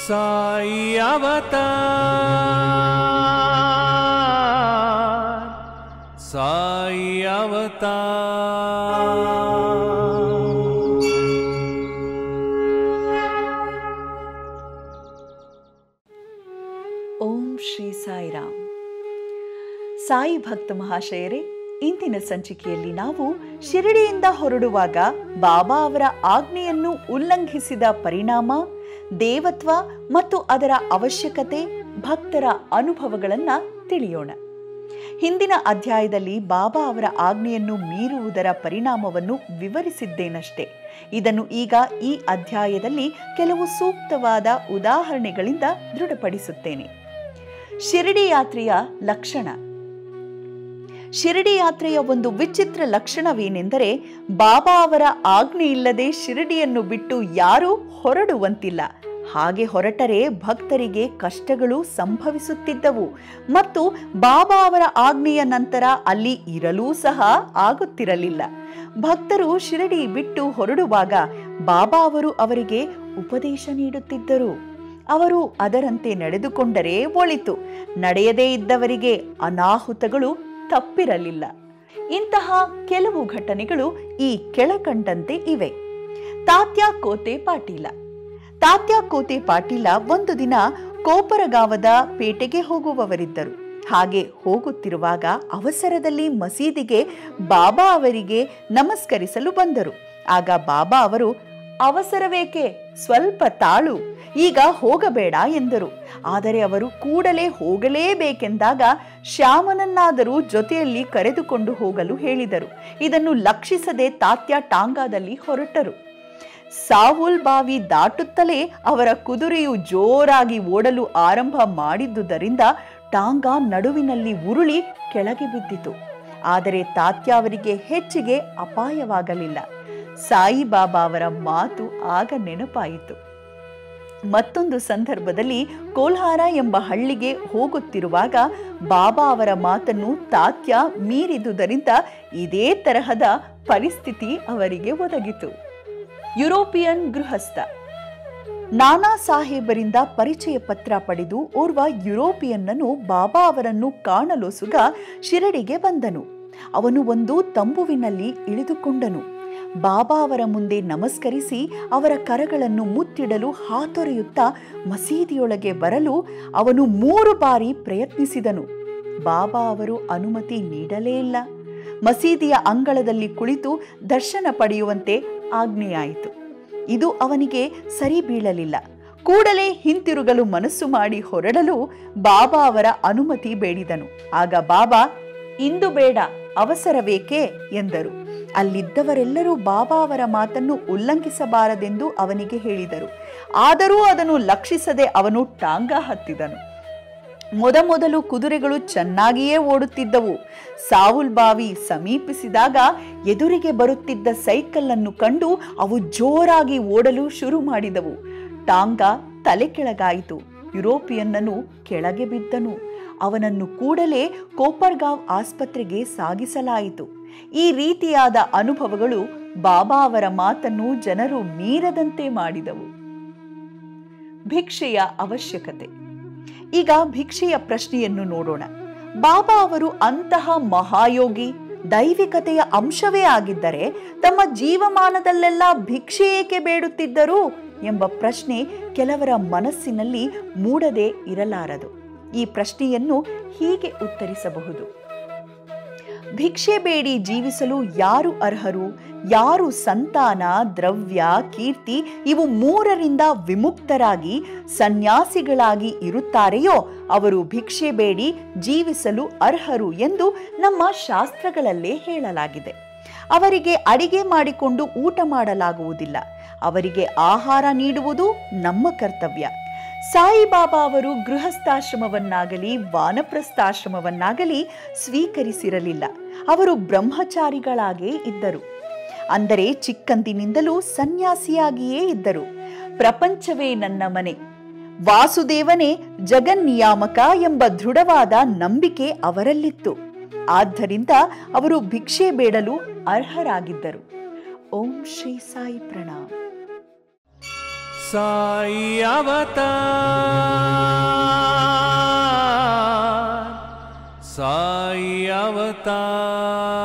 साई अवतार साई अवतार ಓಂ ಶ್ರೀ ಸಾಯಿರಾಮ್ ಸಾಯಿ ಭಕ್ತ ಮಹಾಶಯರೇ ಇಂದಿನ ಸಂಚಿಕೆಯಲ್ಲಿ ನಾವು ಶಿರಡಿಯಿಂದ ಹೊರಡುವಾಗ ಬಾಬಾ ಅವರ ಆಜ್ಞೆಯನ್ನು ಉಲ್ಲಂಘಿಸಿದ ಪರಿಣಾಮ ದೇವತ್ವ ಮತ್ತು ಅದರ ಅವಶ್ಯಕತೆ ಭಕ್ತರ ಅನುಭವಗಳನ್ನು ತಿಳಿಯೋಣ ಹಿಂದಿನ ಅಧ್ಯಾಯದಲ್ಲಿ ಬಾಬಾ ಅವರ ಆಜ್ಞೆಯನ್ನು ಮೀರುವುದರ ಪರಿಣಾಮವನ್ನು ವಿವರಿಸಿದ್ದೇನಷ್ಟೇ ಇದನ್ನು ಈಗ ಈ ಅಧ್ಯಾಯದಲ್ಲಿ ಕೆಲವು ಸೂಕ್ತವಾದ ಉದಾಹರಣೆಗಳಿಂದ ದೃಢಪಡಿಸುತ್ತೇನೆ ಶಿರಡಿ ಯಾತ್ರೆಯ ಲಕ್ಷಣ ಶಿರಡಿ ಯಾತ್ರೆಯ ಒಂದು ವಿಚಿತ್ರ ಲಕ್ಷಣವೇನೆಂದರೆ ಬಾಬಾ ಅವರ ಆಜ್ಞೆ ಇಲ್ಲದೆ ಶಿರಡಿಯನ್ನು ಬಿಟ್ಟು ಯಾರೂ ಹೊರಡುವಂತಿಲ್ಲ ಹಾಗೆ ಹೊರಟರೆ ಭಕ್ತರಿಗೆ ಕಷ್ಟಗಳು ಸಂಭವಿಸುತ್ತಿದ್ದವು ಮತ್ತು ಬಾಬಾ ಅವರ ಆಜ್ಞೆಯ ನಂತರ ಅಲ್ಲಿ ಇರಲೂ ಸಹ ಆಗುತ್ತಿರಲಿಲ್ಲ ಭಕ್ತರು ಶಿರಡಿ ಬಿಟ್ಟು ಹೊರಡುವಾಗ ಬಾಬಾ ಅವರು ಅವರಿಗೆ ಉಪದೇಶ ನೀಡುತ್ತಿದ್ದರು ಅವರು ಅದರಂತೆ ನಡೆದುಕೊಂಡರೆ ಒಳಿತು ನಡೆಯದೇ ಇದ್ದವರಿಗೆ ಅನಾಹುತಗಳು ತಪ್ಪಿರಲಿಲ್ಲ ಇಂತಹ ಕೆಲವು ಘಟನೆಗಳು ಈ ಕೆಳಕಂಡಂತೆ ಇವೆ ತಾತ್ಯ ಕೋತೆ ಪಾಟೀಲ ತಾತ್ಯ ಕೋತೆ ಪಾಟೀಲ ಒಂದು ದಿನ ಕೋಪರಗಾವದ ಪೇಟೆಗೆ ಹೋಗುವವರಿದ್ದರು ಹಾಗೆ ಹೋಗುತ್ತಿರುವಾಗ ಅವಸರದಲ್ಲಿ ಮಸೀದಿಗೆ ಬಾಬಾ ಅವರಿಗೆ ನಮಸ್ಕರಿಸಲು ಬಂದರು ಆಗ ಬಾಬಾ ಅವರು ಅವಸರವೇಕೆ ಸ್ವಲ್ಪ ತಾಳು ಈಗ ಹೋಗಬೇಡ ಎಂದರು ಆದರೆ ಅವರು ಕೂಡಲೇ ಹೋಗಲೇಬೇಕೆಂದಾಗ ಶ್ಯಾಮನನ್ನಾದರೂ ಜೊತೆಯಲ್ಲಿ ಕರೆದುಕೊಂಡು ಹೋಗಲು ಹೇಳಿದರು ಇದನ್ನು ಲಕ್ಷಿಸದೆ ತಾತ್ಯ ಟಾಂಗಾದಲ್ಲಿ ಹೊರಟರು ಸಾವುಲ್ ಬಾವಿ ದಾಟುತ್ತಲೇ ಅವರ ಕುದುರೆಯು ಜೋರಾಗಿ ಓಡಲು ಆರಂಭ ಮಾಡಿದ್ದುದರಿಂದ ಟಾಂಗಾ ನಡುವಿನಲ್ಲಿ ಉರುಳಿ ಕೆಳಗೆ ಬಿದ್ದಿತು ಆದರೆ ತಾತ್ಯ ಅವರಿಗೆ ಹೆಚ್ಚಿಗೆ ಅಪಾಯವಾಗಲಿಲ್ಲ ಸಾಯಿಬಾಬಾ ಅವರ ಮಾತು ಆಗ ನೆನಪಾಯಿತು ಮತ್ತೊಂದು ಸಂದರ್ಭದಲ್ಲಿ ಕೋಲ್ಹಾರ ಎಂಬ ಹಳ್ಳಿಗೆ ಹೋಗುತ್ತಿರುವಾಗ ಬಾಬಾ ಅವರ ಮಾತನ್ನು ತಾತ್ಯ ಮೀರಿದುದರಿಂದ ಇದೇ ತರಹದ ಪರಿಸ್ಥಿತಿ ಅವರಿಗೆ ಒದಗಿತು ಯುರೋಪಿಯನ್ ಗೃಹಸ್ಥ ನಾನಾ ಸಾಹೇಬರಿಂದ ಪರಿಚಯ ಪತ್ರ ಪಡೆದು ಓರ್ವ ಯುರೋಪಿಯನ್ನನು ಬಾಬಾ ಅವರನ್ನು ಕಾಣಲೊಸುಗ ಶಿರಡಿಗೆ ಬಂದನು ಅವನು ಒಂದು ತಂಬುವಿನಲ್ಲಿ ಇಳಿದುಕೊಂಡನು ಬಾಬಾ ಅವರ ಮುಂದೆ ನಮಸ್ಕರಿಸಿ ಅವರ ಕರಗಳನ್ನು ಮುತ್ತಿಡಲು ಹಾತೊರೆಯುತ್ತಾ ಮಸೀದಿಯೊಳಗೆ ಬರಲು ಅವನು ಮೂರು ಬಾರಿ ಪ್ರಯತ್ನಿಸಿದನು ಬಾಬಾ ಅವರು ಅನುಮತಿ ನೀಡಲೇ ಇಲ್ಲ ಮಸೀದಿಯ ಅಂಗಳದಲ್ಲಿ ಕುಳಿತು ದರ್ಶನ ಪಡೆಯುವಂತೆ ಆಜ್ಞೆಯಾಯಿತು ಇದು ಅವನಿಗೆ ಸರಿ ಬೀಳಲಿಲ್ಲ ಕೂಡಲೇ ಹಿಂತಿರುಗಲು ಮನಸ್ಸು ಮಾಡಿ ಹೊರಡಲು ಬಾಬಾ ಅವರ ಅನುಮತಿ ಬೇಡಿದನು ಆಗ ಬಾಬಾ ಇಂದು ಬೇಡ ಅವಸರವೇಕೆ ಎಂದರು ಅಲ್ಲಿದ್ದವರೆಲ್ಲರೂ ಬಾಬಾ ಅವರ ಮಾತನ್ನು ಉಲ್ಲಂಘಿಸಬಾರದೆಂದು ಅವನಿಗೆ ಹೇಳಿದರು ಆದರೂ ಅದನ್ನು ಲಕ್ಷಿಸದೆ ಅವನು ಟಾಂಗ ಹತ್ತಿದನು ಮೊದಮೊದಲು ಕುದುರೆಗಳು ಚೆನ್ನಾಗಿಯೇ ಓಡುತ್ತಿದ್ದವು ಸಾವುಲ್ ಬಾವಿ ಸಮೀಪಿಸಿದಾಗ ಎದುರಿಗೆ ಬರುತ್ತಿದ್ದ ಸೈಕಲ್ ಅನ್ನು ಕಂಡು ಅವು ಜೋರಾಗಿ ಓಡಲು ಶುರು ಮಾಡಿದವು ಟಾಂಗ ತಲೆ ಕೆಳಗಾಯಿತು ಯುರೋಪಿಯನ್ನನು ಕೆಳಗೆ ಬಿದ್ದನು ಅವನನ್ನು ಕೂಡಲೇ ಕೋಪರ್ಗಾಂವ್ ಆಸ್ಪತ್ರೆಗೆ ಸಾಗಿಸಲಾಯಿತು ಈ ರೀತಿಯಾದ ಅನುಭವಗಳು ಬಾಬಾ ಅವರ ಮಾತನ್ನು ಜನರು ಮೀರದಂತೆ ಮಾಡಿದವು ಭಿಕ್ಷೆಯ ಅವಶ್ಯಕತೆ ಈಗ ಭಿಕ್ಷೆಯ ಪ್ರಶ್ನೆಯನ್ನು ನೋಡೋಣ ಬಾಬಾ ಅವರು ಅಂತಹ ಮಹಾಯೋಗಿ ದೈವಿಕತೆಯ ಅಂಶವೇ ಆಗಿದ್ದರೆ ತಮ್ಮ ಜೀವಮಾನದಲ್ಲೆಲ್ಲ ಭಿಕ್ಷೆ ಏಕೆ ಬೇಡುತ್ತಿದ್ದರು ಎಂಬ ಪ್ರಶ್ನೆ ಕೆಲವರ ಮನಸ್ಸಿನಲ್ಲಿ ಮೂಡದೇ ಇರಲಾರದು ಈ ಪ್ರಶ್ನೆಯನ್ನು ಹೀಗೆ ಉತ್ತರಿಸಬಹುದು ಭಿಕ್ಷೆ ಬೇಡಿ ಜೀವಿಸಲು ಯಾರು ಅರ್ಹರು ಯಾರು ಸಂತಾನ ದ್ರವ್ಯ ಕೀರ್ತಿ ಇವು ಮೂರರಿಂದ ವಿಮುಕ್ತರಾಗಿ ಸನ್ಯಾಸಿಗಳಾಗಿ ಇರುತ್ತಾರೆಯೋ ಅವರು ಭಿಕ್ಷೆ ಬೇಡಿ ಜೀವಿಸಲು ಅರ್ಹರು ಎಂದು ನಮ್ಮ ಶಾಸ್ತ್ರಗಳಲ್ಲೇ ಹೇಳಲಾಗಿದೆ ಅವರಿಗೆ ಅಡಿಗೆ ಮಾಡಿಕೊಂಡು ಊಟ ಮಾಡಲಾಗುವುದಿಲ್ಲ ಅವರಿಗೆ ಆಹಾರ ನೀಡುವುದು ನಮ್ಮ ಕರ್ತವ್ಯ ಸಾಯಿಬಾಬಾ ಅವರು ಗೃಹಸ್ಥಾಶ್ರಮವನ್ನಾಗಲಿ ವಾನಪ್ರಸ್ಥಾಶ್ರಮವನ್ನಾಗಲಿ ಸ್ವೀಕರಿಸಿರಲಿಲ್ಲ ಅವರು ಬ್ರಹ್ಮಚಾರಿಗಳಾಗೇ ಇದ್ದರು ಅಂದರೆ ಚಿಕ್ಕಂದಿನಿಂದಲೂ ಸನ್ಯಾಸಿಯಾಗಿಯೇ ಇದ್ದರು ಪ್ರಪಂಚವೇ ನನ್ನ ಮನೆ ವಾಸುದೇವನೇ ಜಗನ್ನಿಯಾಮಕ ಎಂಬ ದೃಢವಾದ ನಂಬಿಕೆ ಅವರಲ್ಲಿತ್ತು ಆದ್ದರಿಂದ ಅವರು ಭಿಕ್ಷೆ ಬೇಡಲು ಅರ್ಹರಾಗಿದ್ದರು ಓಂ ಶ್ರೀ ಸಾಯಿ ಪ್ರಣಾಮ್ ಸಾಯಿ ಅವತಾರ್ ಸಾಯಿ ಅವತಾರ್